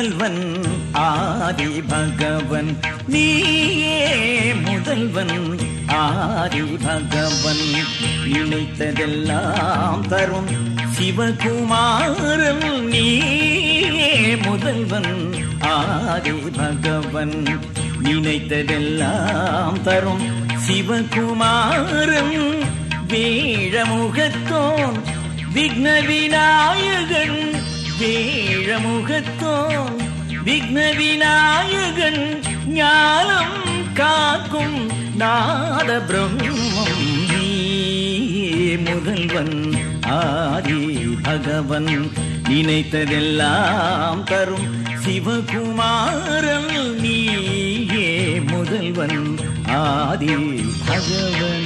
முதல்வன் ஆதி பகவன் நீயே முதல்வன் ஆதி பகவன் நினைத்ததெல்லாம் தரும் சிவகுமாரன் நீயே முதல்வன் ஆதி பகவன் நினைத்ததெல்லாம் தரும் சிவகுமாரன் வேழமுகத்தோன் விக்ன விநாயகன் வேழமுகத்தோன் விக்ன விநாயகன் ஞானம் காக்கும் நாத பிரம்மம் நீயே முதல்வன் ஆதி பகவன் நினைத்ததெல்லாம் தரும் சிவகுமாரன் நீயே முதல்வன் ஆதி பகவன்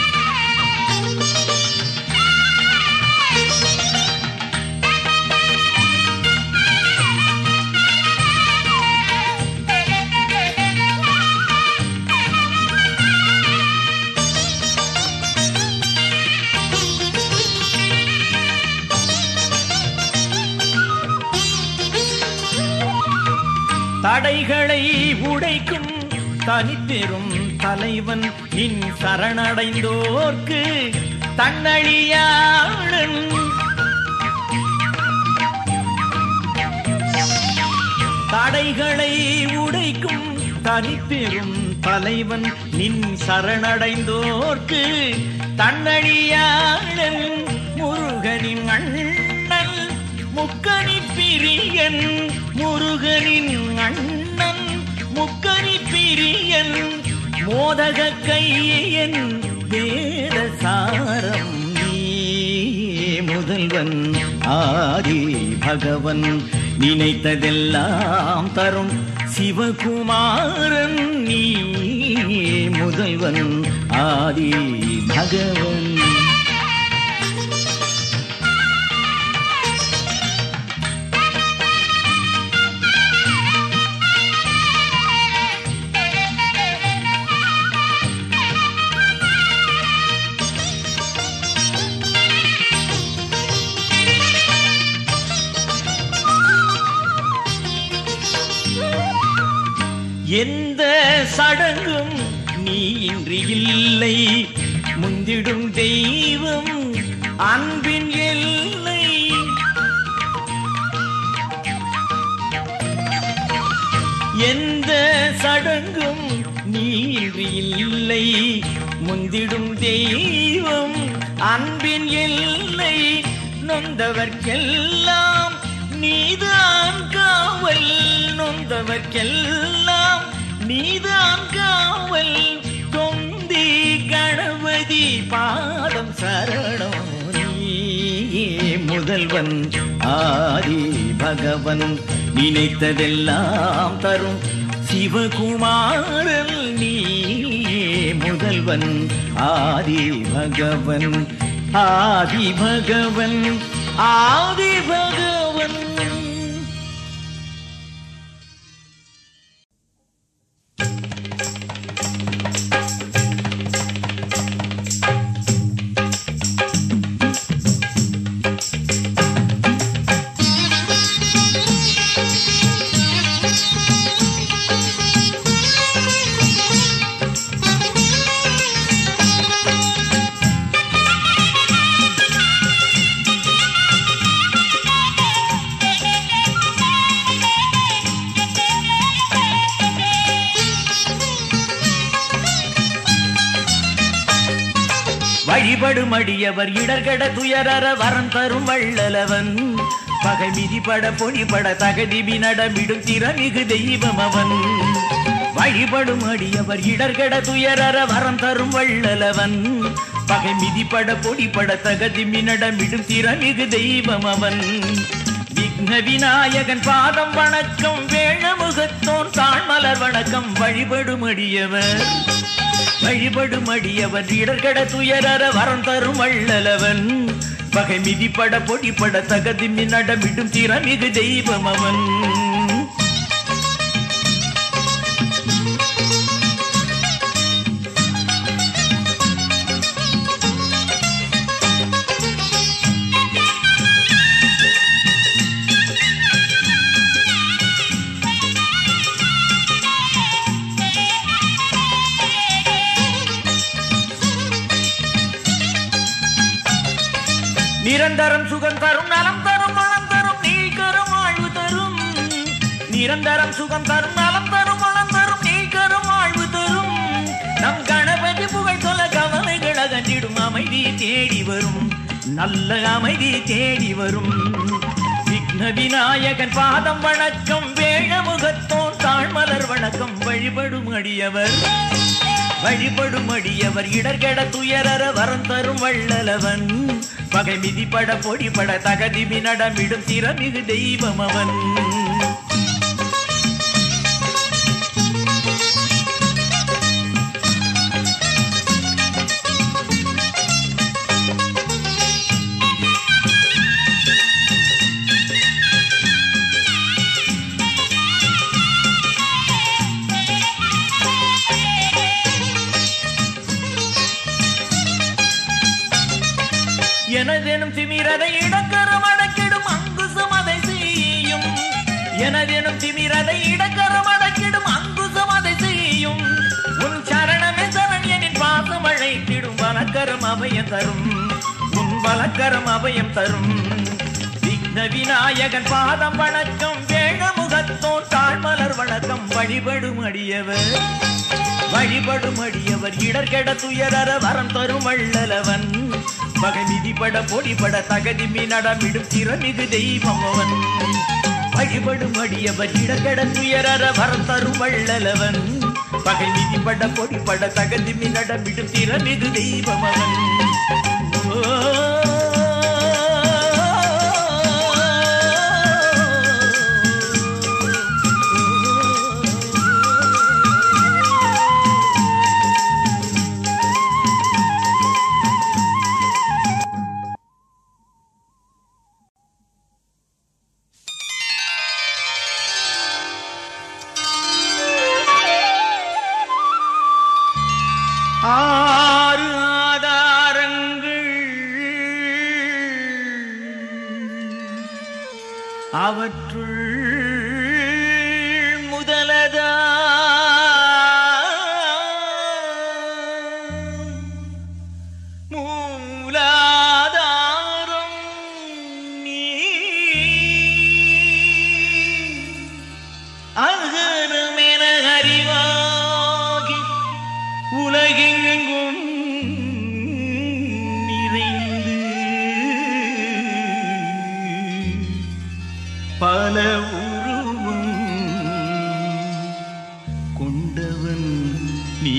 தடைகளை உடைக்கும் தனிப்பெரும் தலைவன் நின் சரணடைந்தோர்க்கு தன்னழியாளன் தடைகளை உடைக்கும் தனிப்பெரும் தலைவன் நின் சரணடைந்தோர்க்கு தன்னழியாளன் முருகனின் அண்ணன் முக்கணி பிரியன் முருகனின் அண்ணன் முக்கணி பிரியன் மோதக கையன் வேத சாரம் நீயே முதல்வன் ஆதி பகவன் நினைத்ததெல்லாம் தரும் சிவகுமாரன் நீ முதல்வன் ஆதி பகவன் எந்த சடங்கும் நீ இன்றி இல்லை முந்திடும் தெய்வம் அன்பின் எல்லை எந்த சடங்கும் நீ இன்றி இல்லை முந்திடும் தெய்வம் அன்பின் எல்லை நொந்தவர்க்கெல்லாம் நீதான் காவல் நொந்தவர்க்கெல்லாம் நீதான் காவல் தொந்தி கணபதி பாதம் சரணம் நீயே முதல்வன் ஆதி பகவன் நினைத்ததெல்லாம் தரும் சிவகுமாரன் நீயே முதல்வன் ஆதி பகவன் ஆதி பகவன் ஆதி பகவன் வழிபடும் அடியவர் இடர்கட துயரற வரம் தரும் வள்ளலவன் பகை மிதிபட பொடிபட தகதிபி நடமிடும் திறமிகு தெய்வம் அவன் வழிபடும் அடியவர் இடர்கட துயரற வரம் தரும் வள்ளலவன் பகை மிதிபட பொடிபட தகதிமி நடமிடும் திறமிகு தெய்வம் அவன் விக்ன விநாயகன் பாதம் வணக்கம் வேழமுகத்தோன் தாழ்மலர் வணக்கம் வழிபடும் அடியவர் வழிபடும் அடியவன் இடர்கட துயரற வரம் தரும் வள்ளலவன் பகை மிதிப்பட பொடிப்பட தகதிமி நடமிடும் திறமிகு தெய்வம் அவன் நிரந்தரம் சுகம் தரும் நலம் தரும் வளம் தரும் நீக்கரும் வாழ்வு தரும் நிரந்தரம் சுகம் தரும் நலம் தரும் வளம் தரும் நீக்கரும் வாழ்வு தரும் நம் கணபதி புகழ் சொல்ல கவலைகள் அகன்றிடும் அமைதி தேடி வரும் நல்ல அமைதி தேடி வரும் விக்ன விநாயகன் பாதம் வணக்கம் வேழ முகத்தோன் தாழ்மலர் வணக்கம் வழிபடும் அடியவர் வழிபடும் அடியவர் இடர்கெட துயரற வரம் தரும் வள்ளலவன் பகை மிதிப்பட பொடிபட தகதிமி நடமிடும் திறமிகு தெய்வம் அவன் எனதெனும் திமிரதை இடக்கரம் அடக்கிடும் அங்குசம் அதை செய்யும் எனதெனும் திமிரதை இடக்கரம் அடக்கிடும் அங்குசம் அதை செய்யும் உன் சரணமே சரண்யனின் பாசம் அழைத்திடும் வலக்கரம் அபயம் தரும் உன் வலக்கரம் அபயம் தரும் விக்ன விநாயகன் பாதம் வணக்கம் வேண முகத்தோன் தாழ்மலர் வணக்கம் வழிபடும் அடியவர் வழிபடும் அடியவர் இடர்கெட துயரற வரம் தரும் வள்ளலவன் பகை மிதிப்பட பொடிபட தகதிமி நடமிடும் திறமிகு தெய்வம் அவன் வழிபடும் அடியவர் இடர்கெட துயரற வரம் தரும் வள்ளலவன் பகை மிதிப்பட பொடிபட தகதிமி நடமிடும் திறமிகு தெய்வம் அவன் ஆறு ஆதாரங்கள் அவற்றுள் முதலதா மூலாதாரம் நீ அகரமென அறிவாகி உலகெங்கும் நிறைந்து பல உருவம் கொண்டவன் நீ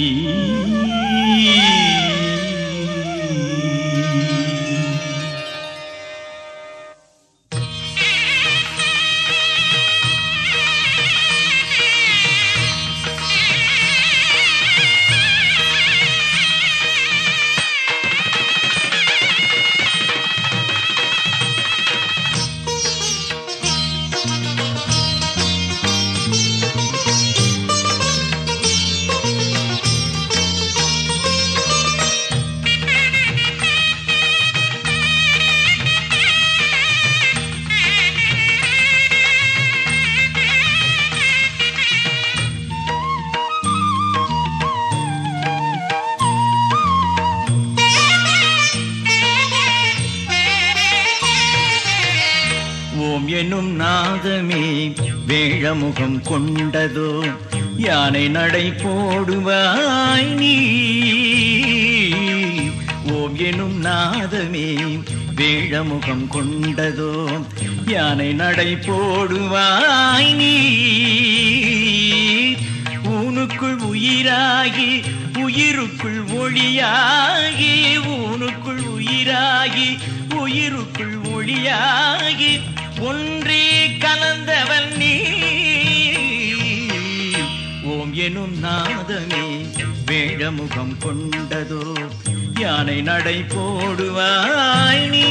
ஓம் எனும் நாதமே வேழமுகம் கொண்டதோ யானை நடை போடுவாய் நீ ஓம் எனும் நாதமே வேழமுகம் கொண்டதோ யானை நடை போடுவாய் நீ ஊனுக்குள் உயிராகி உயிருக்குள் ஒளியாகி ஊனுக்குள் உயிராகி உயிருக்குள் ஒளியாகி ஒன்றே கலந்தவன் நீ ஓம் எனும் நாதமே வேழமுகம் கொண்டதோ யானை நடை போடுவாய் நீ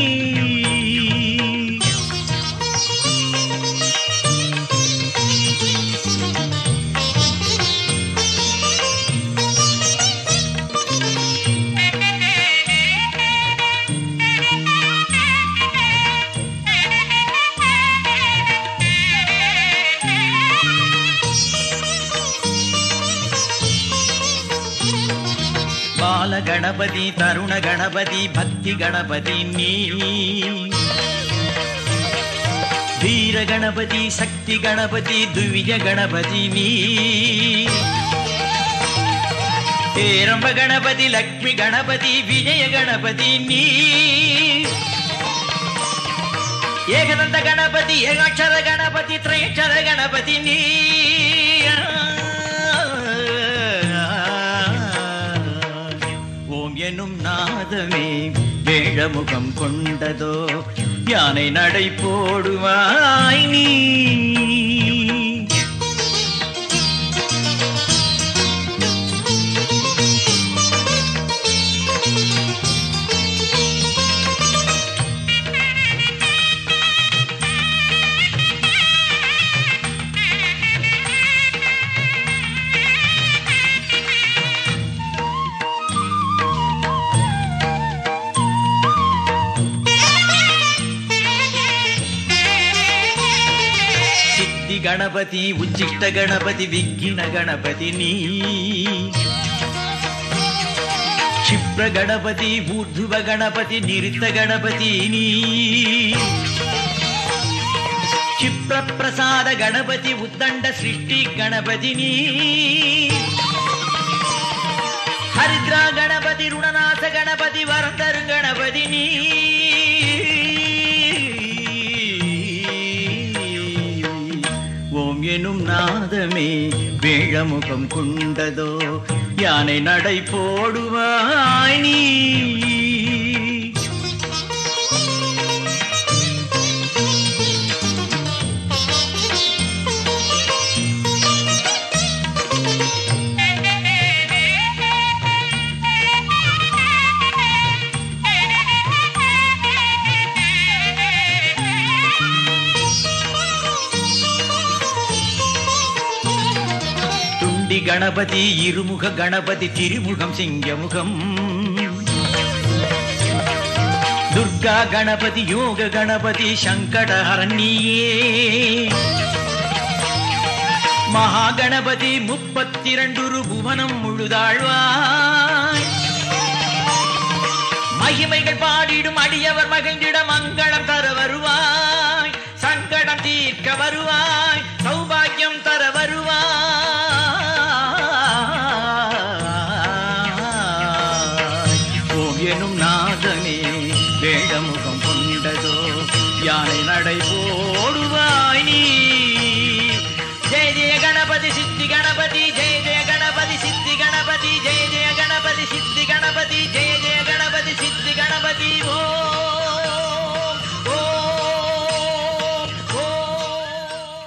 பால கணபதி தருண கணபதி பக்தி கணபதி நீ வீர கணபதி சக்தி கணபதி துவிஜ கணபதி நீ பேரம்ப கணபதி லக்ஷ்மி கணபதி விஜய கணபதி நீ ஏகதந்த கணபதி ஏகாட்சர கணபதி திரையட்சர கணபதி நீ ஓம் எனும் நாதமே வேழமுகம் கொண்டதோ யானை நடை போடுவாய் நீ சித்தி கணபதி உச்சிஷ்ட கணபதி விக்கின கணபதி நீ க்ஷிப்ர கணபதி ஊர்துவ கணபதி நிறுத்த கணபதி நீ க்ஷிப்ர பிரசாத கணபதி உத்தண்ட சிருஷ்டி கணபதி நீ ஹரித்ரா கணபதி ருணநாச கணபதி வரந்தரு கணபதி நீ ஓம் எனும் நாதமே வேழமுகம் கொண்டதோ யானை நடை போடுவாய் நீ துண்டி கணபதி இருமுக கணபதி திருமுகம் சிங்கமுகம் துர்கா கணபதி யோக கணபதி சங்கடஹரண்யே மகா கணபதி முப்பத்திரண்டு புவனம் முழுதாழ்வாய் மகிமைகள் பாடிடும் அடியவர் மகிழ்ந்திட மங்களம் தர வருவாய் சங்கடம் தீர்க்க வருவாய் சௌபாகியம் தர வருவாய் ஓம் எனும் நாதனே வேடமுகம் கொண்டதோ யானை நடை போடுவாய் நீ ஜெய ஜெய கணபதி சித்தி கணபதி ஜெய ஜெய கணபதி சித்தி கணபதி ஜெய ஜெய கணபதி சித்தி கணபதி ஜெய ஜெய கணபதி சித்தி கணபதி ஓம் ஓம் ஓம்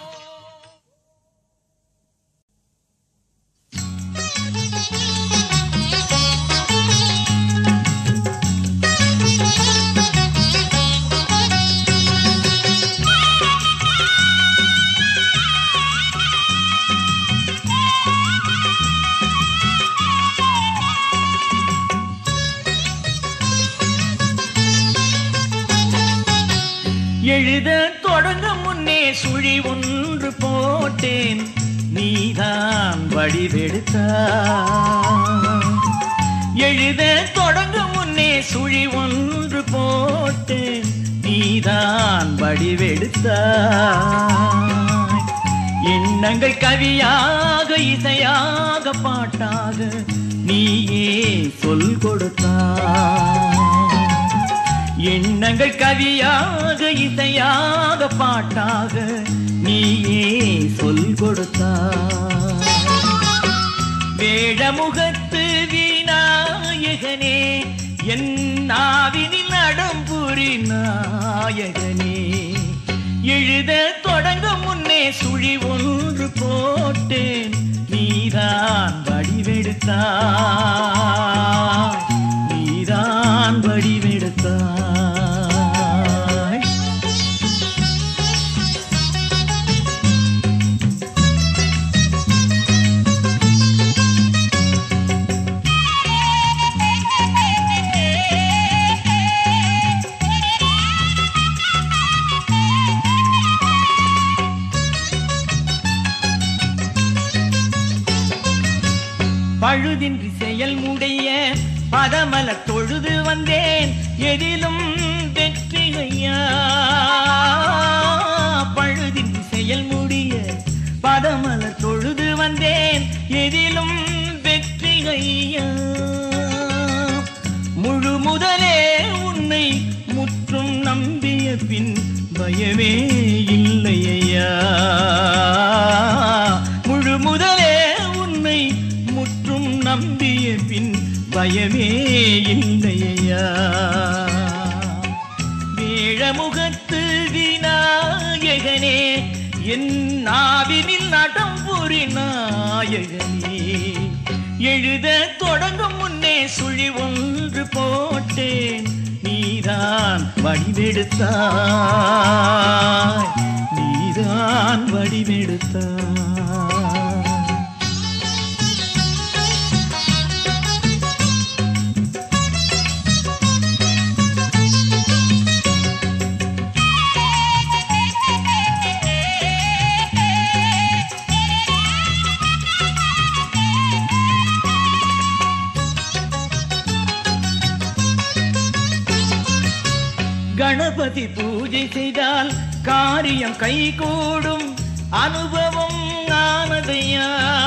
எழுத தொடங்க முன்னே சுழி ஒன்று போட்டேன் நீதான் வடிவெடுத்தாய் எழுத தொடங்க முன்னே சுழி ஒன்று போட்டேன் நீதான் வடிவெடுத்தாய் எண்ணங்கள் கவியாக இசையாக பாட்டாக நீயே சொல் கொடுத்தாய் எண்ணங்கள் கவியாக இசையாக பாட்டாக நீயே சொல் கொடுத்தாய் வேழமுகத்து விநாயகனே என் நாவினில் நடம்புரி நாயகனே எழுத தொடங்க முன்னே சுழி ஒன்று போட்டேன் நீதான் வடிவெடுத்தாய் நீதான் வடிவெடுத்தாய் பழுதின்றி செயல் முடைய பதமல தொழுது வந்தேன் எதிலும் வெற்றி ஐயா பழுதின் செயல் முடிய பதமல தொழுது வந்தேன் எதிலும் வெற்றி ஐயா முழு முதலே உன்னை முற்றும் நம்பிய பின் பயமே இல்லையா முழு முதலே உன்னை முற்றும் நம்பிய பின் பயமே இல்லையா வேழமுகத்து விநாயகனே என் நாவினில் நடம் புரி நாயகனே எழுத தொடங்கும் முன்னே சுழி ஒன்று போட்டேன் நீதான் வடிவெடுத்தாய் நீதான் வடிவெடுத்தாய் கணபதி பூஜை செய்தால் காரியம் கைகூடும் அனுபவம் ஆனதையா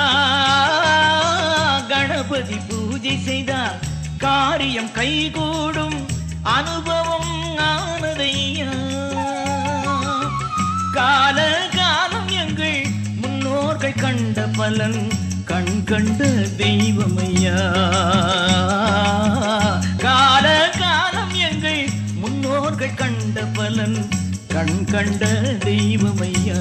கணபதி பூஜை செய்தால் காரியம் கைகூடும் அனுபவம் ஆனதையா கால காலம் எங்கள் முன்னோர்கள் கண்ட பலன் கண் கண்ட தெய்வமையா கால காலம் எங்கள் முன்னோர்கள் கண்ட பலன் கண் கண்ட தெய்வமையா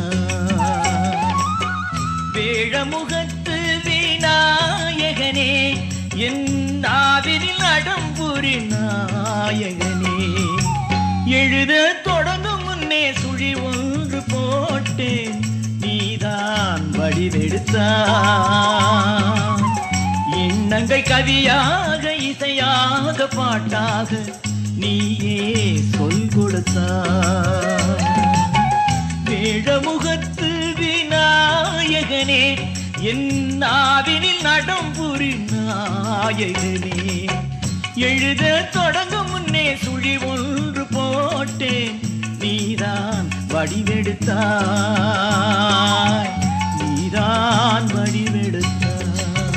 வேழமுகத்து விநாயகனே என் நாவினில் அடம்புரி நாயகனே எழுத தொடங்கும் முன்னே சுழி ஒன்று போட்டேன் நீதான் வடிவெடுத்தாய் எண்ணங்கள் கவியாக இசையாக பாட்டாக நீயே சொல் கொடுத்தாய் வேழமுகத்து விநாயகனே என் நாவினில் நடம்புரி நாயகனே எழுத தொடங்கும் முன்னே சுழி ஒன்று போட்டேன் நீதான் வடிவெடுத்தாய் நீதான் வடிவெடுத்தாய்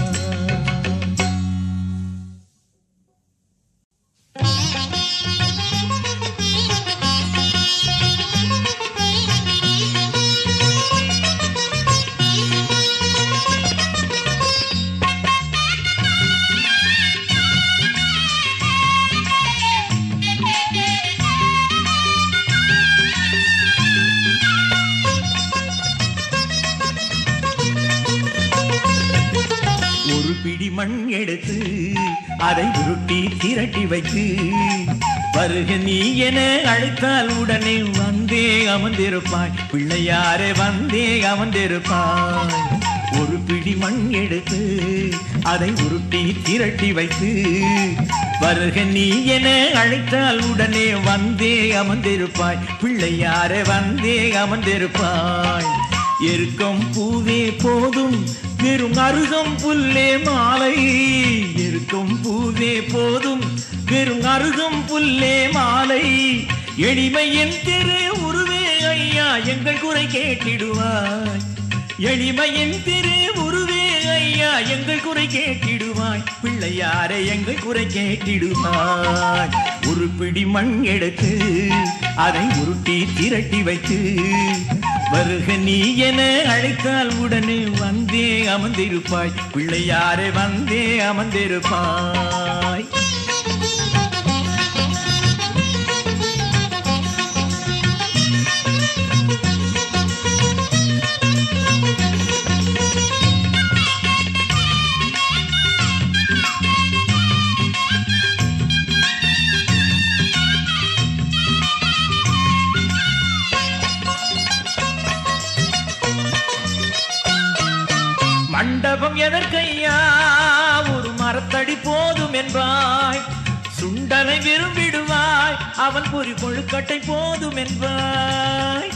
ஒரு பிடி மண் எடுத்து அதை உருட்டி திரட்டி வைத்து வருக நீ என அழைத்தால் உடனே வந்தே அமர்ந்திருப்பாய் பிள்ளையாரே வந்தே அமர்ந்திருப்பாய் ஒரு பிடி மண் எடுத்து அதை உருட்டி திரட்டி வைத்து வருக நீ என அழைத்தால் உடனே வந்தே அமர்ந்திருப்பாய் பிள்ளையாரே வந்தே அமர்ந்திருப்பாய் எருக்கம் பூவே போதும் வெறும் அருகம் புல்லே மாலை எருக்கம் பூவே போதும் வெறும் அருகம் புல்லே மாலை எளிமையின் திரு உருவே ஐயா எங்கள் குறை கேட்டிடுவாய் எளிமையின் திரு உருவே ஐயா எங்கள் குறை கேட்டிடுவாய் பிள்ளையாரே எங்கள் குறை கேட்டிடுவாய் ஒரு பிடி மண் எடுத்து அதை உருட்டி திரட்டி வைத்து வருக நீ என அழைத்தால் உடனே வந்தே அமர்ந்திருப்பாய் பிள்ளையாரே வந்தே அமர்ந்திருப்பாய் மண்டபம் எதற்கையா ஒரு மரத்தடி போதும் என்பாய் சுண்டனை விரும்பிடுவாய் அவன் பொறி கொழுக்கட்டை போதும் என்பாய்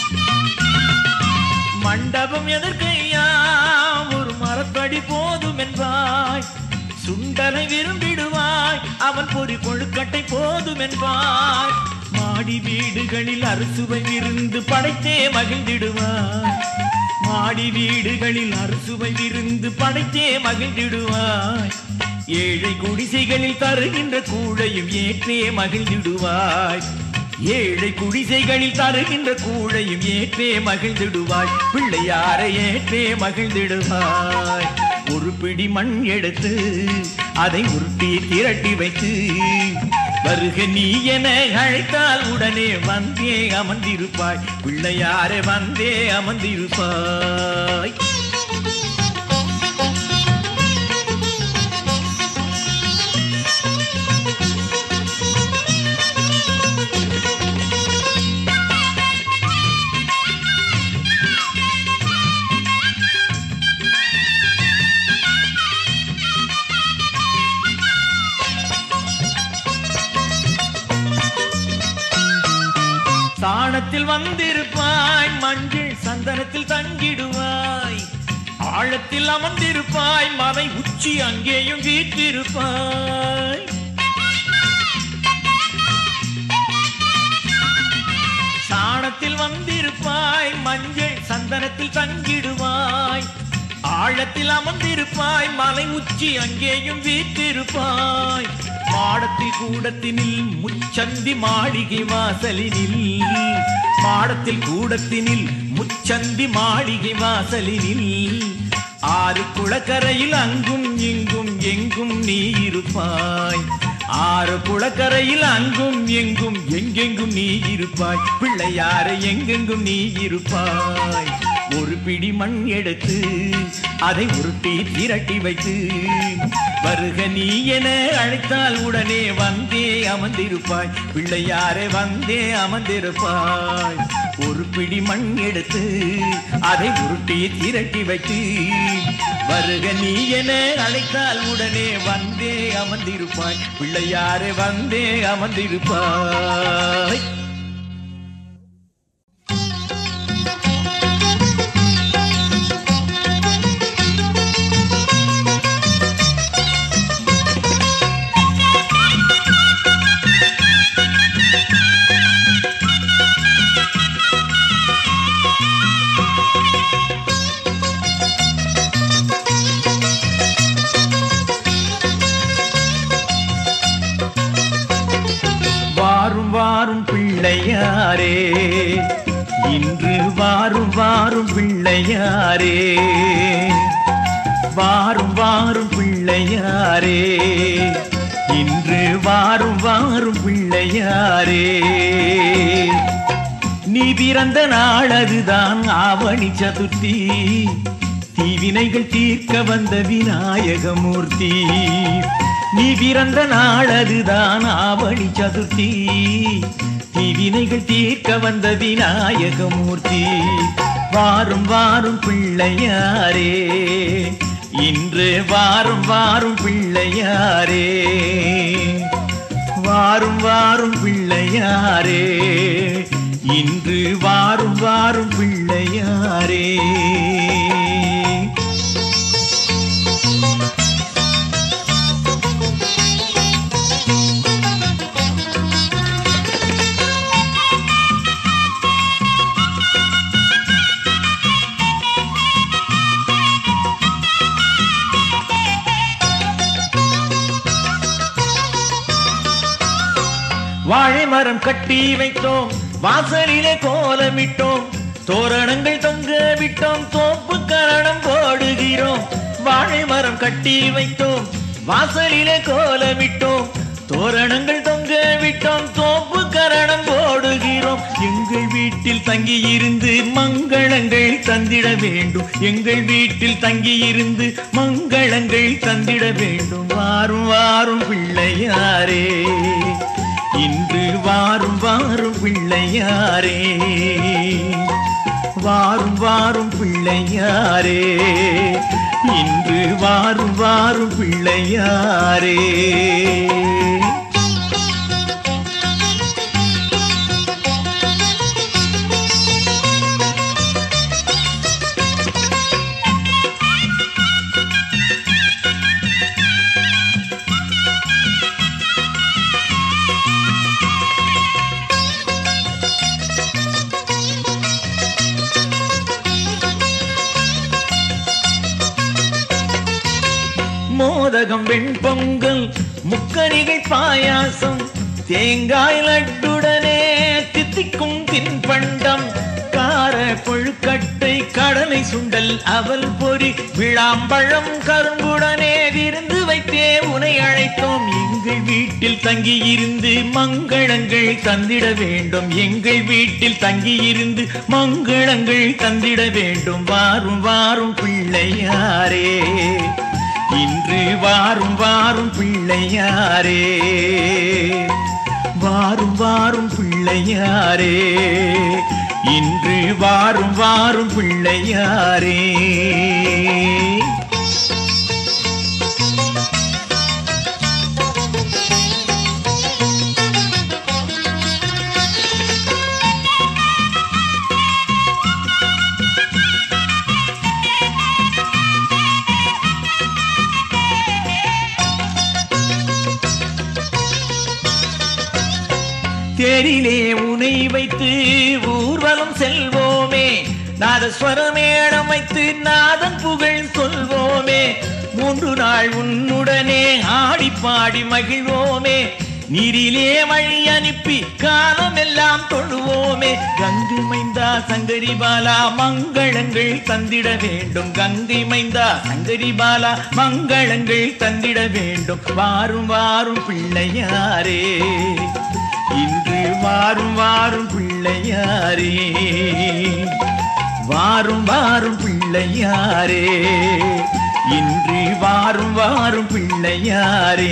மண்டபம் எதற்கையா ஒரு மரத்தடி போதும் என்பாய் என்பாய் சுண்டலை விரும்பிடுவாய் அவன் பொறி கொழுக்கட்டை போதும் என்பாய் மாடி வீடுகளில் அறுசுவை விருந்து படைத்தே மகிழ்ந்திடுவாய் மாடி வீடுகளில் அறுசுவை விருந்து படைத்தே மகிழ்ந்திடுவாய் ஏழை குடிசைகளில் தருகின்ற கூழையும் ஏற்றே மகிழ்ந்திடுவாய் ஏழை குடிசைகளில் தருகின்ற கூழையும் ஏற்றே மகிழ்ந்திடுவாய் பிள்ளையாரை ஏற்றே மகிழ்ந்திடுவாய் ஒரு பிடி மண் எடுத்து அதை உருட்டி திரட்டி வைத்து வருக நீ என அழைத்தால் உடனே வந்தே அமர்ந்திருப்பாய் பிள்ளையாரே வந்தே அமர்ந்திருப்பாய் சாணத்தில் வந்திருப்பாய் மஞ்சள் சந்தனத்தில் தங்கிடுவாய் ஆழத்தில் அமர்ந்திருப்பாய் மலை உச்சி அங்கேயும் வீற்றிருப்பாய் சாணத்தில் வந்திருப்பாய் மஞ்சள் சந்தனத்தில் தங்கிடுவாய் ஆழத்தில் அமர்ந்திருப்பாய் மலை உச்சி அங்கேயும் வீற்றிருப்பாய் மாடத்தில் கூடத்தினில் முச்சந்தி மாளிகை வாசலினில் மாடத்தில் கூடத்தினில் முச்சந்தி மாளிகை வாசலினில் ஆறு குளக்கரையில் அங்கும் இங்கும் எங்கும் நீ இருப்பாய் ஆறு குளக்கரையில் அங்கும் எங்கும் எங்கெங்கும் நீ இருப்பாய் பிள்ளையார எங்கெங்கும் நீ இருப்பாய் ஒரு பிடி மண் எடுத்து அதை உருட்டி திரட்டி வைத்து வருக நீ என அழைத்தால் உடனே வந்தே அமர்ந்திருப்பாய் பிள்ளையாரே வந்தே அமர்ந்திருப்பாய் ஒரு பிடி மண் எடுத்து அதை உருட்டி திரட்டி வைத்து வருக நீ என அழைத்தால் உடனே வந்தே அமர்ந்திருப்பாய் பிள்ளையாரே வந்தே அமர்ந்திருப்பாய் வாரும் வாரும் பிள்ளையாரே இன்று வாரும் வாரும் பிள்ளையாரே வாரும் வாரும் பிள்ளையாரே இன்று வாரும் வாரும் பிள்ளையாரே நீ பிறந்த நாள் அதுதான் ஆவணி சதுர்த்தி தீவினைகள் தீர்க்க வந்த விநாயகமூர்த்தி நீ பிறந்த நாள் அதுதான் ஆவணி சதுர்த்தி தீவினைகள் தீர்க்க வந்த விநாயகமூர்த்தி வாரும் வாரும் பிள்ளையாரே இன்று வாரும் வாரும் பிள்ளையாரே வாரும் வாரும் பிள்ளையாரே இன்று வாரும் வாரும் பிள்ளையாரே வாழை மரம் கட்டி வைத்தோம் வாசலிலே கோலமிட்டோம் தோரணங்கள் தொங்க விட்டோம் தோப்பு கரணம் போடுகிறோம் வாழை மரம் கட்டி வைத்தோம் வாசலிலே கோலமிட்டோம் தோரணங்கள் தொங்க விட்டோம் தோப்பு கரணம் போடுகிறோம் எங்கள் வீட்டில் தங்கியிருந்து மங்களங்கள் தந்திட வேண்டும் எங்கள் வீட்டில் தங்கியிருந்து மங்களங்கள் தந்திட வேண்டும் வாரும் வாரும் பிள்ளையாரே இன்று வாரும் வாரும் பிள்ளையாரே வாரும் வாரும் பிள்ளையாரே இன்று வாரும் வாரும் பிள்ளையாரே மோதகம் வெண்பொங்கல் முக்கணிகள் பாயாசம் தேங்காய் லட்டுடனே தித்திக்கும் தின்பண்டம் கார கொழுக்கட்டை கடலை சுண்டல் அவல் பொறி விழாம்பழம் கரும்புடனே விருந்து வைத்தே உனை அழைத்தோம் எங்கள் வீட்டில் தங்கியிருந்து மங்களங்கள் தந்திட வேண்டும் எங்கள் வீட்டில் தங்கியிருந்து மங்களங்கள் தந்திட வேண்டும் வாரும் வாரும் பிள்ளையாரே இன்று வாரும் வாரும் பிள்ளையாரே வாரும் வாரும் பிள்ளையாரே இன்று வாரும் வாரும் பிள்ளையாரே தேரிலே உனை வைத்து ஊர்வலம் செல்வோமே நாதஸ்வரமேடம் வைத்து நாதன் புகழ் சொல்வோமே மூன்று நாள் உன்னுடனே ஆடி பாடி மகிழ்வோமே நீரிலே வழி அனுப்பி காலமெல்லாம் தொழுவோமே கங்கை மைந்தா சங்கரி பாலா மங்களங்கள் தந்திட வேண்டும் கங்கை மைந்தா சங்கரி பாலா மங்களங்கள் தந்திட வேண்டும் வாரும் வாரும் பிள்ளையாரே இன்று வாரும் வாரும் பிள்ளையாரே வாரும் வாரும் பிள்ளையாரே இன்று வாரும் வாரும் பிள்ளையாரே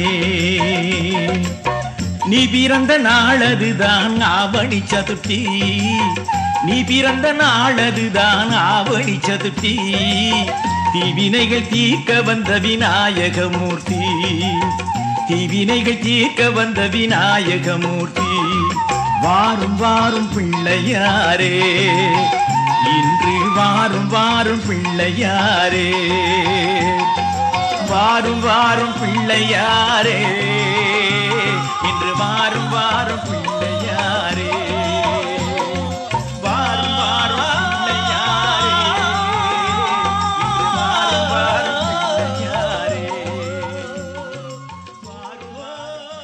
நீ பிறந்த நாளதுதான் ஆவணி சதுர்த்தி நீ பிறந்த நாளதுதான் ஆவணி சதுர்த்தி தீவினைகள் தீர்க்க வந்த விநாயகமூர்த்தி தீவினைகள் தீர்க்க வந்த விநாயகமூர்த்தி வாரும் வாரும் பிள்ளையாரே இன்று வாரும் வாரும் பிள்ளையாரே வாரும் வாரும் பிள்ளையாரே இன்று வாரும் வாரும் பிள்ளையாரே வாரும் வாரும் பிள்ளையாரே இன்று வாரும் வாரும் பிள்ளையாரே வாரும் வாரும்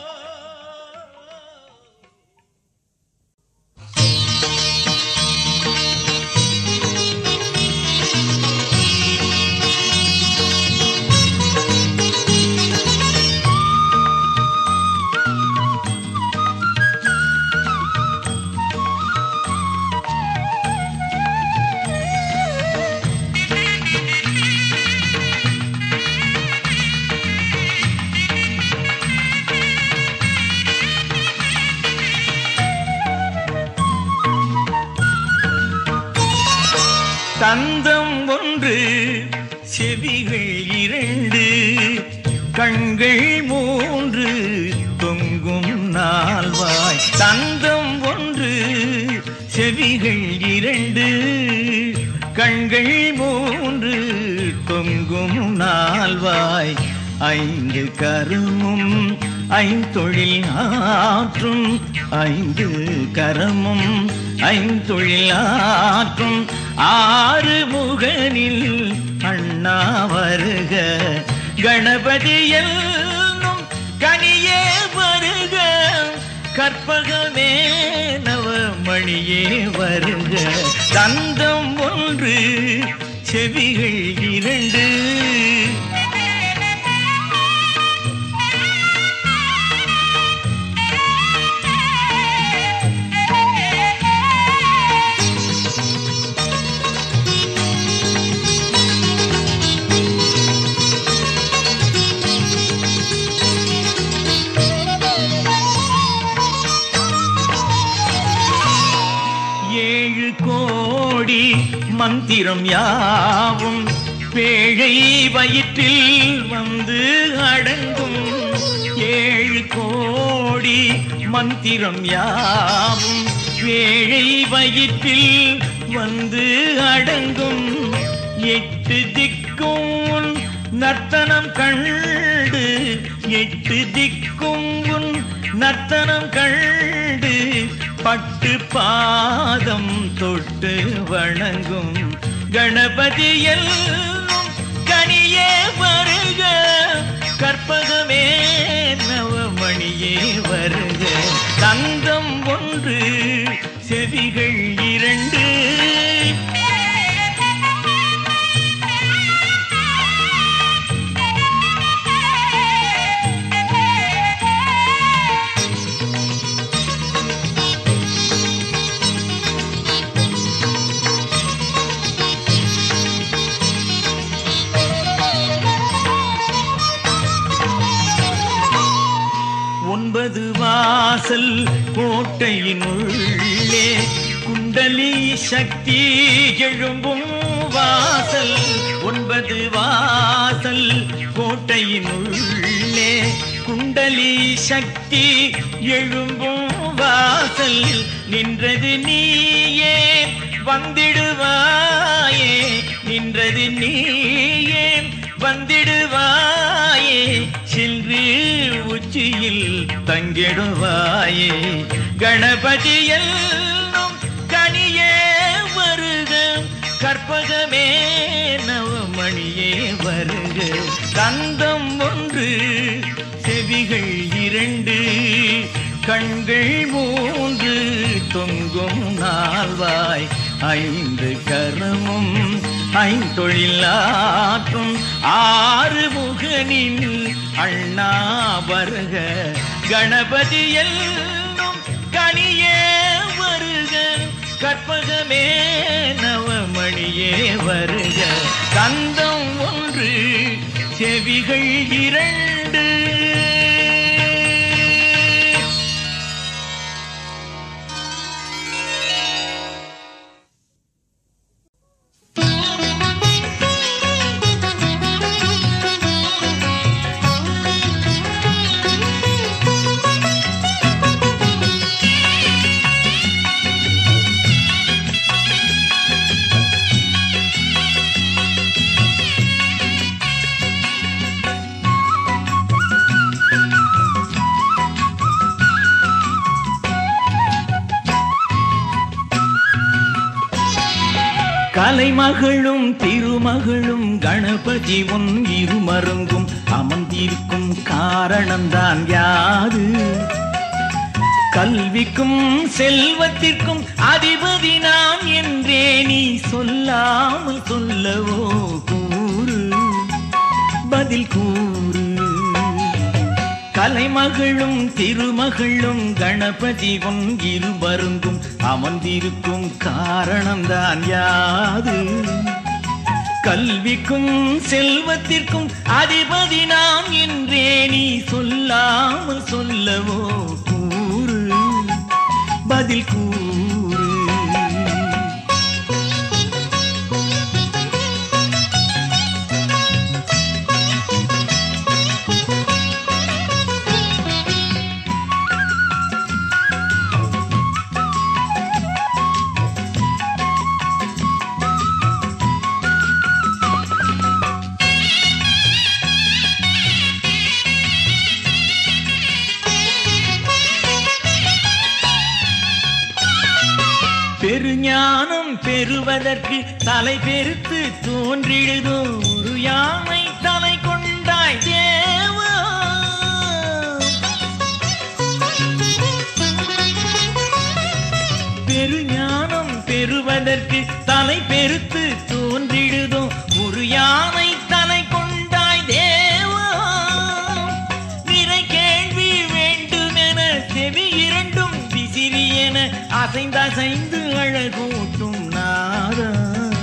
தந்தம் ஒன்று செவிகள் இரண்டு கண்கள் மூன்று தொங்கும் நால்வாய் தந்தம் ஒன்று செவிகள் இரண்டு கண்கள் மூன்று தொங்கும் நால்வாய் ஐந்து கருமும் ஐந்தொழில் ஆற்றும் ஐந்து கரமும் ஐந்தொழில் ஆற்றும் ஆறு முகனில் அண்ணா வருக கணபதி என்னும் கனியே வருக கற்பகமே நவமணியே வருக தந்தம் ஒன்று செவிகள் இரண்டு ஏழு கோடி மந்திரம் யாவும் பேழை வயிற்றில் வந்து அடங்கும் ஏழு கோடி மந்திரம் யாவும் பேழை வயிற்றில் வந்து அடங்கும் எட்டு திக்கும் உன் நர்த்தனம் கண்டு எட்டு திக்கும் உன் நர்த்தனம் கண்டு பட்டு பாதம் தொட்டு வணங்கும் கணபதி எல்லும் கனியே வருக செவிகள் இரண்டு ஒன்பது வாசல் கோட்டையின் உள்ளே குண்டலி சக்தி எழும்பும் வாசல் ஒன்பது வாசல் கோட்டையின் உள்ளே குண்டலி சக்தி எழும்பும் வாசல் நின்றது நீயே வந்திடுவாயே நின்றது நீயே வந்திடுவாயே சென்று உச்சியில் தங்கிடுவாயே கணபதி என்னும் கனியே வருக கற்பகமே நவமணியே வருக கந்தம் ஒன்று செவிகள் இரண்டு கண்கள் மூன்று தொங்கும் நால்வாய் ஐந்து கரமும் ஐந்தொழில் ஆற்றும் ஆறு முகனின் அண்ணா வருக கணபதி என்னும் கனியே வருக கற்பகமே நவமணியே வருக கந்தம் ஒன்று செவிகள் இரண்டு கலைமகளும் திருமகளும் கணபதி உன் இருமருங்கும் அமர்ந்திருக்கும் காரணம்தான் யாது கல்விக்கும் செல்வத்திற்கும் அதிபதி நாம் என்றே நீ சொல்லாமல் சொல்லவோ கூறு பதில் கூறு கலைமகளும் திருமகளும் கணபதி உன் இருவருங்கும் அமர்ந்திருக்கும் காரணம்தான் யாது கல்விக்கும் செல்வத்திற்கும் அதிபதி நாம் என்றே நீ சொல்லாமல் சொல்லவோ கூறு பதில் கூறு பெருஞானம் பெறுவதற்கு தலை பெருத்து தோன்றிடுதோ ஒரு யானை தலை கொண்டாய் தேவா பெருஞானம் பெறுவதற்கு தலை பெருத்து தோன்றிடுதோ ஒரு யானை தலை கொண்டாய் தேவா நிறை கேள்வி வேண்டுமென செவி இரண்டும் விசிறி என அசைந்தசைந்து அழகூட்டும் நாதா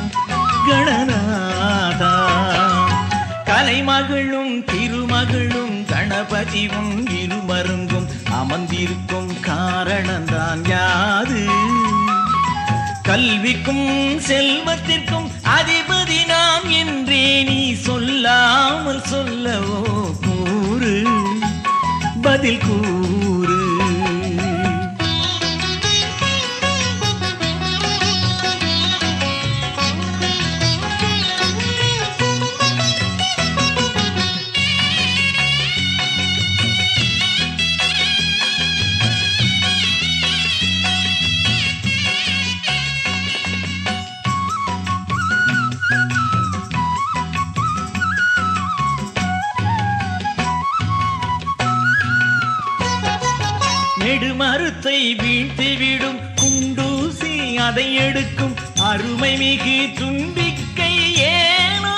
கணநாதா கலைமகளும் திருமகளும் கணபதியும் இருமருங்கும் அமர்ந்திருக்கும் காரணம்தான் யாது கல்விக்கும் செல்வத்திற்கும் அதிபதி நாம் என்றே நீ சொல்லாமல் சொல்லவோ கூறு பதில் கூறு நெடுமருத்தை வீழ்த்தி விடும் குண்டூசி அதை எடுக்கும் அருமை மிகு தும்பிக்கை ஏனோ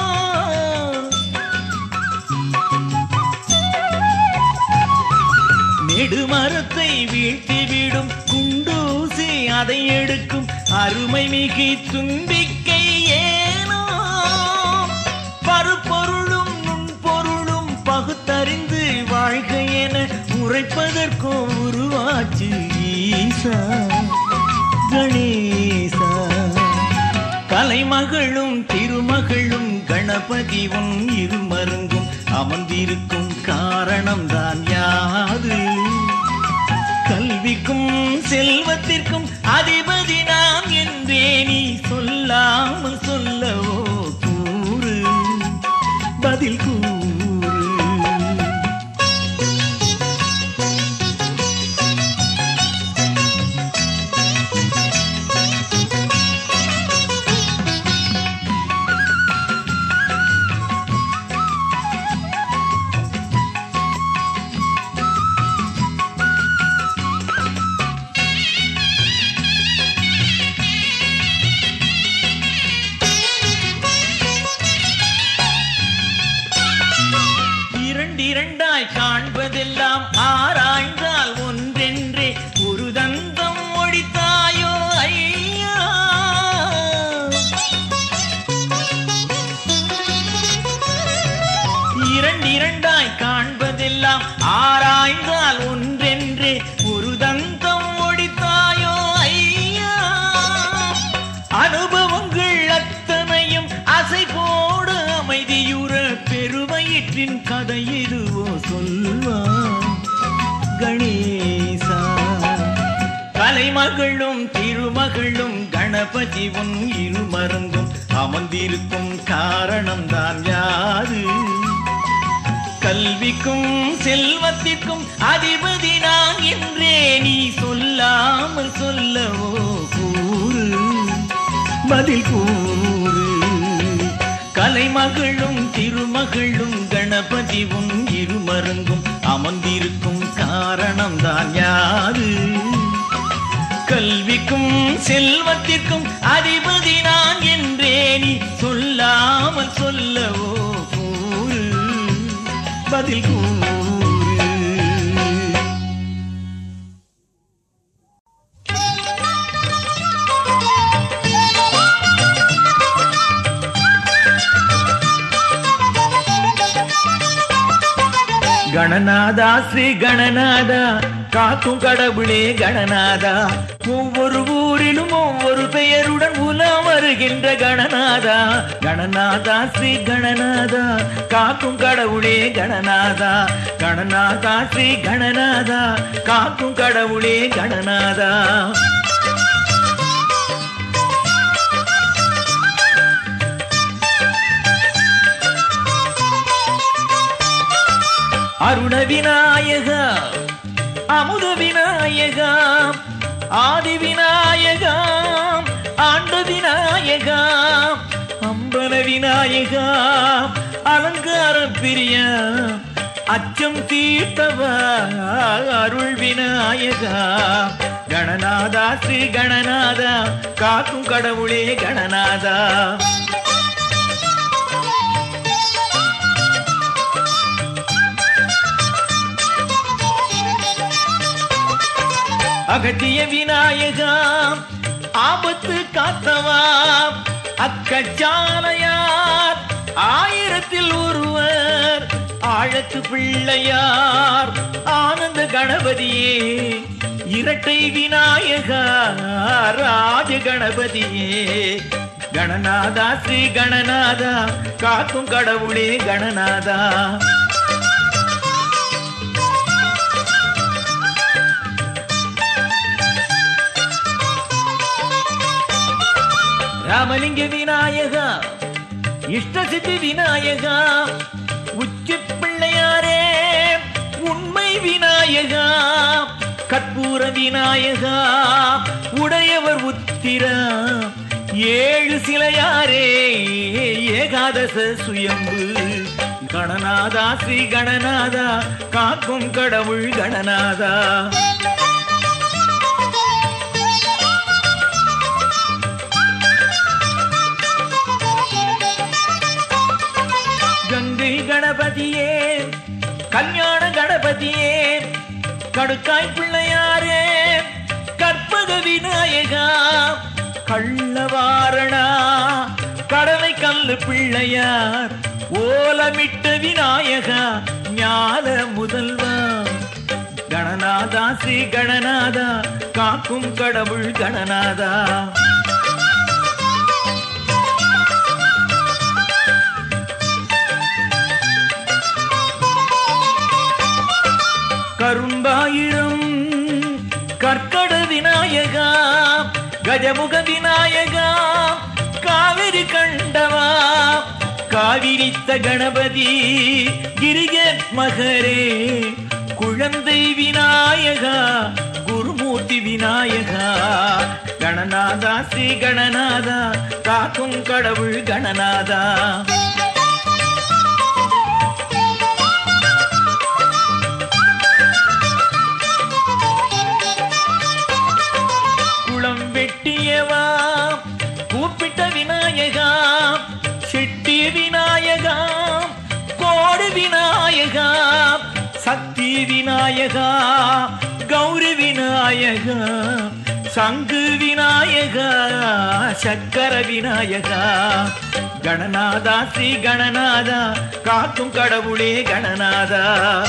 நெடுமரத்தை வீழ்த்திவிடும் குண்டூசி அதை எடுக்கும் அருமை மிகு தும்பிக்கை ஏனோ பருப்பொருளும் நுண்பொருளும் பகுத்தறிந்து வாழ்க என உரைப்பதற்கோ உருவாச்சு ஈசா கணேசா கலைமகளும் திருமகளும் கணபதி உன் இருமருங்கும் அமர்ந்திருக்கும் காரணம்தான் யாது கல்விக்கும் செல்வத்திற்கும் அதிபதி நாம் என்றே நீ சொல்லாமல் சொல்லவோ கூறு பதில் கூறு இரண்டிரண்டாய் காண்பதெல்லாம் ஆராய்ந்தால் ஒன்றென்றே ஒரு தந்தம் ஒடித்தாயோ ஐயா இரண்டிரண்டாய் காண்பதெல்லாம் ஆராய்ந்தால் ஒன்றென்றே ஒரு தந்தம் ஒடித்தாயோ ஐயா அனுபவங்கள் அத்தனையும் அசை போடு அமைதியுற பெருவயிற்றின் கதை எதுவோ சொல்வான் கணேசா கலைமகளும் திருமகளும் கணபதி உன் இருமருங்கும் அமர்ந்திருக்கும் காரணம்தான் யாது கல்விக்கும் செல்வத்திற்கும் அதிபதி நான் என்றே நீ சொல்லாமல் சொல்லவோ கூறு பதில் கூறு கலைமகளும் திருமகளும் கணபதி உன் இருமருங்கும் அமர்ந்திருக்கும் காரணம்தான் யாது கல்விக்கும் செல்வத்திற்கும் அதிபதி நான் என்றே நீ சொல்லாமல் சொல்லவோ கூறு பதில் கூறு கணநாதா ஸ்ரீ கணநாதா காக்கும் கடவுளே கணநாதா ஒவ்வொரு ஊரிலும் ஒவ்வொரு பெயருடன் உலா வருகின்ற கணநாதா கணநாதா ஸ்ரீ கணநாதா காக்கும் கடவுளே கணநாதா கணநாதா ஸ்ரீ கணநாதா காக்கும் கடவுளே கணநாதா அருண விநாயகா அமுத விநாயகா ஆதி விநாயகா ஆண்ட விநாயகா அம்பல விநாயகா அலங்கார பிரியா அச்சம் தீர்த்தவா அருள் விநாயகா கணநாதா ஸ்ரீ கணநாதா காக்கும் கடவுளே கணநாதா அகத்திய விநாயகா ஆபத்து காத்தவா அக்கச்சாலையார் ஆயிரத்தில் ஒருவர் ஆழத்து பிள்ளையார் ஆனந்த கணபதியே இரட்டை விநாயகா ராஜ கணபதியே கணநாதா ஸ்ரீ கணநாதா காக்கும் கடவுளே கணநாதா ராமலிங்க விநாயகா இஷ்ட சித்தி விநாயகா உச்சி பிள்ளையாரே உண்மை விநாயகா கற்பூர விநாயகா உடையவர் உத்திரா ஏழு சிலையாரே ஏகாதச சுயம்பு கணநாதா ஸ்ரீ கணநாதா காக்கும் கடவுள் கணநாதா கணபதியே கல்யாண கணபதியே கடுக்காய் பிள்ளையாரே கற்பக விநாயகா கள்ளவாரணா கடலை கல்லு பிள்ளையார் ஓலமிட்ட விநாயகா ஞான முதல்வா கணநாதா ஸ்ரீ கணநாதா காக்கும் கடவுள் கணநாதா கரும்பாயிரம் கற்கட விநாயகா கஜமுக விநாயகா காவிரி கண்டவா காவிரித்த கணபதி கிரிகட் மகரே குழந்தை விநாயகா குருமூர்த்தி விநாயகா கணநாதா ஸ்ரீ கணநாதா காக்கும் கடவுள் கணநாதா குளம் வெட்டியவா கூப்பிட்ட விநாயகா செட்டி விநாயகா கோடு விநாயகா சக்தி விநாயகா கௌரி விநாயகா சங்கு விநாயகா சக்கர விநாயகா கணநாதா ஸ்ரீ கணநாதா காக்கும் கடவுளே கணநாதா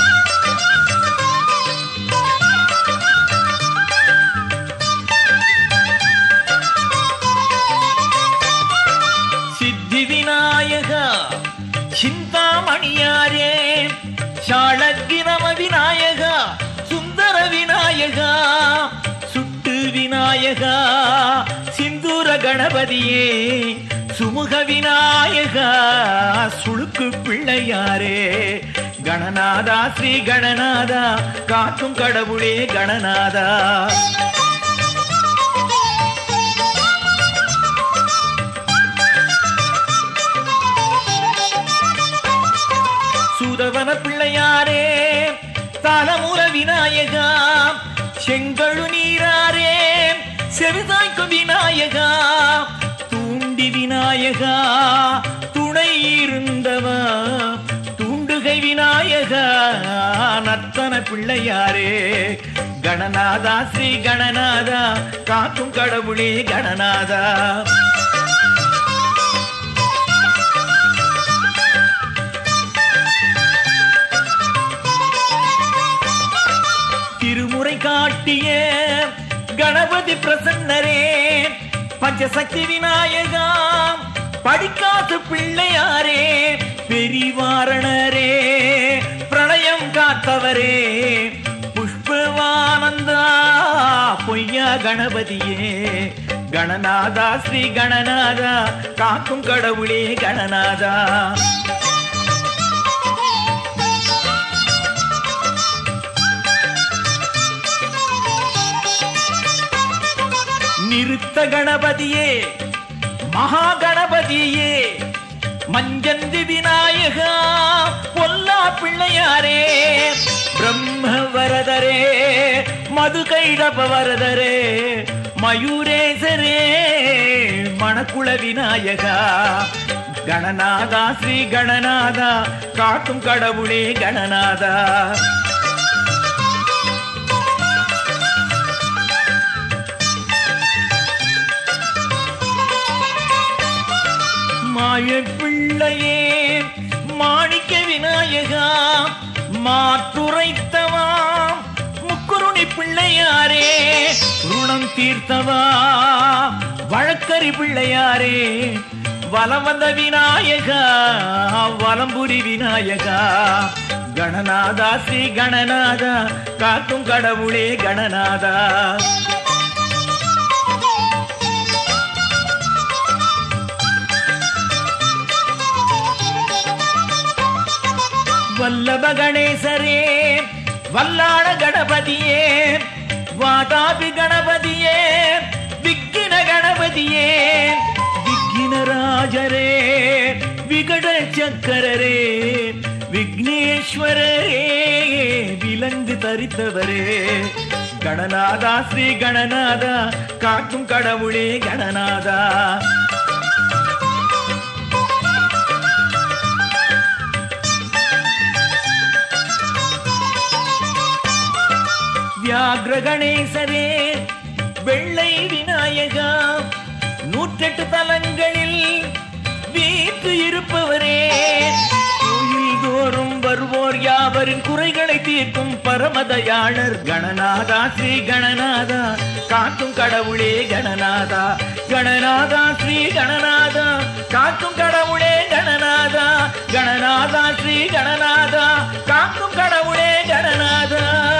சித்தி விநாயகா சிந்தாமணியாரே சாளக்கிரம விநாயகா சுந்தர விநாயகா சுட்டு விநாயகா சிந்தூர கணபதியே சுமுக விநாயகா சுளுக்கு பிள்ளையாரே கணநாதா ஸ்ரீ கணநாதா காக்கும் கடவுளே கணநாதா சுதவன பிள்ளையாரே தலமுற விநாயகா செங்கழு நீராரே செவிதாய்க்கும் விநாயகா தூண்டி விநாயகா துணை இருந்தவா தூண்டுகை விநாயகா நத்தன பிள்ளையாரே கணநாதா ஸ்ரீ கணநாதா காக்கும் கடவுளே கணநாதா திருமுறை காட்டிய கணபதி பிரசன்னரே பஞ்சசக்தி விநாயகா படிக்காத்து பிள்ளையாரே பெரிவாரணரே பிரளயம் காத்தவரே புஷ்பவானந்தா பொய்யா கணபதியே கணநாதா ஸ்ரீ கணநாதா காக்கும் கடவுளே கணநாதா நிறுத்த கணபதியே மகா கணபதியே மஞ்சந்தி விநாயகா பொல்லா பிள்ளையாரே பிரம்ம வரதரே மது கைடப வரதரே மயூரேசரே மணக்குள விநாயகா கணநாதா ஸ்ரீ கணநாதா காக்கும் கடவுளே கணநாதா மாய பிள்ளையே மாணிக்க விநாயகா மாத்துரைத்தவா முக்குருணி பிள்ளையாரே ருணம் தீர்த்தவா வழக்கறி பிள்ளையாரே வலம் வந்த விநாயகா வலம்புரி விநாயகா கணநாதா ஸ்ரீ கணநாதா காக்கும் கடவுளே கணநாதா வல்லப கணேசரே வல்லாள கணபதியே வாதாபி கணபதியே விக்கின கணபதியே விக்கினராஜரே விகட சக்கரரே விக்னேஸ்வரரே விலங்கு தரித்தவரே கணநாதா ஸ்ரீ கணநாதா காக்கும் கடவுளே கணநாதா வியாக்ர கணேசரே வெள்ளை விநாயகா நூற்றெட்டு தலங்களில் வீட்டு இருப்பவரே கோயில் தோறும் வருவோர் யாவரின் குறைகளை தீர்க்கும் பரமதயாளர் கணநாதா ஸ்ரீ கணநாதா காக்கும் கடவுளே கணநாதா கணநாதா ஸ்ரீ கணநாதா காக்கும் கடவுளே கணநாதா கணநாதா ஸ்ரீ கணநாதா காக்கும் கடவுளே கணநாதா